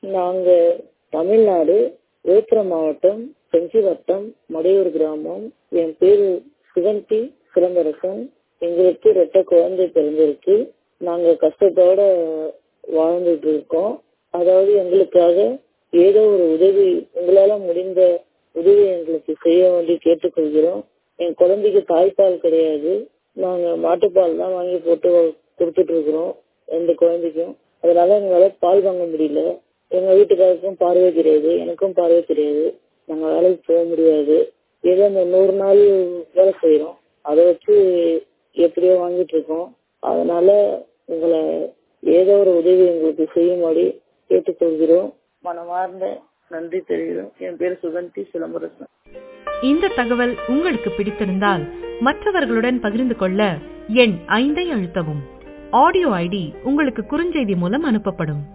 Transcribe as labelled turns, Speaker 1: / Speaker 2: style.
Speaker 1: நாங்க தமிழ்நாடு விழுப்புரம் மாவட்டம் செஞ்சி வட்டம் மடையூர் கிராமம் என் பேரு சுகந்தி சிலம்பரசன் எங்களுக்கு ரெட்ட குழந்தை பிறந்திருக்கு நாங்க கஷ்டத்தோட வாழ்ந்துட்டு இருக்கோம் அதாவது எங்களுக்காக ஏதோ ஒரு உதவி உங்களால முடிந்த உதவி எங்களுக்கு செய்ய வேண்டி கேட்டுக்கொள்கிறோம் என் குழந்தைக்கு தாய்ப்பால் கிடையாது நாங்க மாட்டுப்பால் தான் வாங்கி போட்டு கொடுத்துட்டு இருக்கிறோம் ரெண்டு குழந்தைக்கும் அதனால எங்களால பால் வாங்க முடியல எங்க வீட்டுக்காருக்கும் பார்வை கிடையாது எனக்கும் பார்வை கிடையாது நாங்க வேலைக்கு போக முடியாது ஏதோ அந்த நூறு நாள் வேலை செய்யறோம் அதை வச்சு எப்படியோ வாங்கிட்டு இருக்கோம் அதனால உங்களை ஏதோ ஒரு உதவி எங்களுக்கு செய்யும்படி கேட்டுக்கொள்கிறோம் மனமார்ந்த நன்றி தெரிவிக்கிறோம் என் பேர் சுகந்தி சிலம்பரசன்
Speaker 2: இந்த தகவல் உங்களுக்கு பிடித்திருந்தால் மற்றவர்களுடன் பகிர்ந்து கொள்ள எண் ஐந்தை அழுத்தவும் ஆடியோ ஐடி உங்களுக்கு குறுஞ்செய்தி மூலம் அனுப்பப்படும்